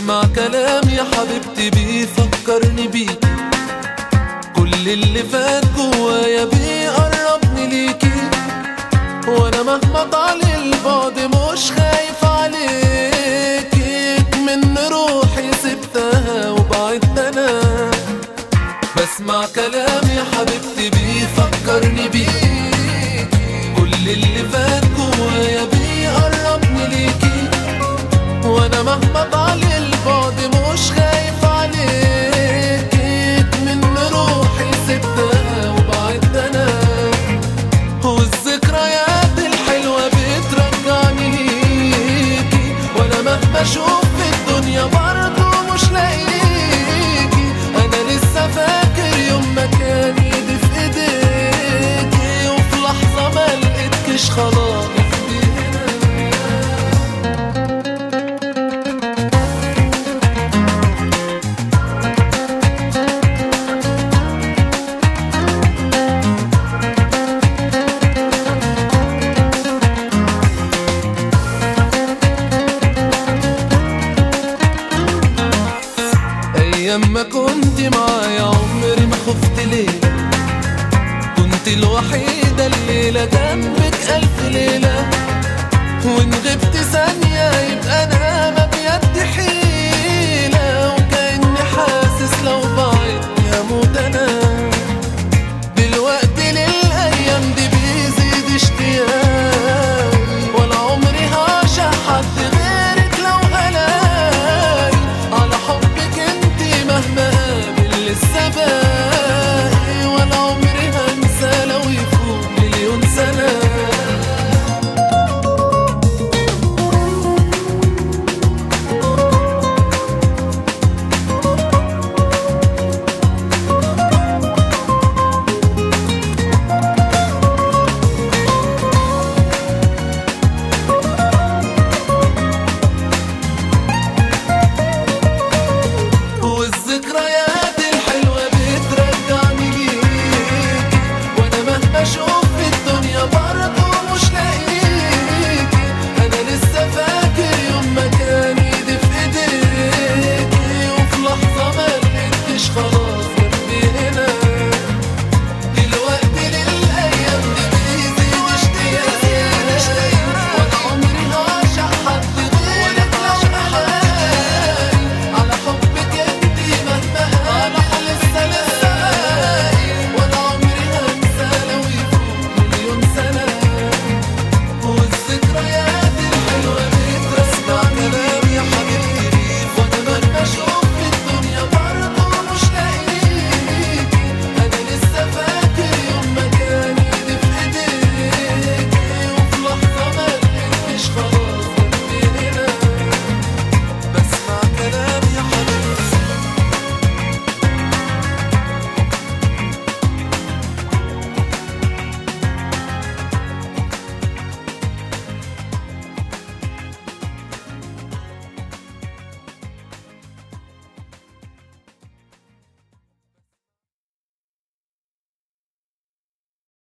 بسمع كلام يا حبيبتي بيفكرني بيكي كل اللي فات جوايا بيقربني ليكي وانا مهما طال البعد مش خايف عليكي من روحي سبتها وبعدت انا بسمع كلام يا حبيبتي بيفكرني بيكي كل اللي فات جوايا بيقربني ليكي وانا مهما طال البعد مش خايف عليكي من روحي سبتها وبعدت انا والذكريات الحلوة بترجعني ليكي وانا مهما اشوف في الدنيا برضه مش لاقيكي انا لسه فاكر يوم ما كان ايدي في ايديكي وفي لحظة ما لقيتكش خلاص هنا ايام ما كنت معايا عمري ما خفت ليلة كنت الوحيدة الليلة جنبك ألف ليلة وإن غبت ثانية يبقى أنا ما بيدي حيلة